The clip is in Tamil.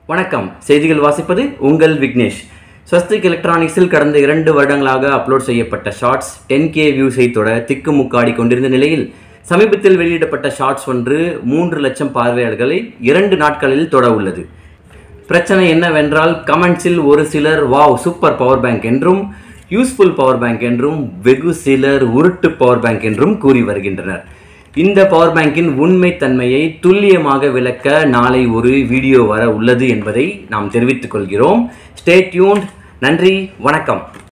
வணக்கம் செய்திகள் வாசிப்பது உங்கள் விக்னேஷ் ஸ்வஸ்திக் எலக்ட்ரானிக்ஸில் கடந்த இரண்டு வருடங்களாக அப்லோட் செய்யப்பட்ட ஷார்ட்ஸ் டென் கே வியூஸை தொட திக்குமுக்காடி கொண்டிருந்த நிலையில் சமீபத்தில் வெளியிடப்பட்ட ஷார்ட்ஸ் ஒன்று மூன்று லட்சம் பார்வையாளர்களை இரண்டு நாட்களில் தொட உள்ளது பிரச்சனை என்னவென்றால் கமெண்ட்ஸில் ஒரு சிலர் வாவ் சூப்பர் பவர் பேங்க் என்றும் யூஸ்ஃபுல் பவர் பேங்க் என்றும் வெகு சிலர் உருட்டு பவர் பேங்க் என்றும் கூறி வருகின்றனர் இந்த பவர் பேங்கின் உண்மை தன்மையை துல்லியமாக விளக்க நாளை ஒரு வீடியோ வர உள்ளது என்பதை நாம் தெரிவித்துக் கொள்கிறோம் ஸ்டே டியூன்ட் நன்றி வணக்கம்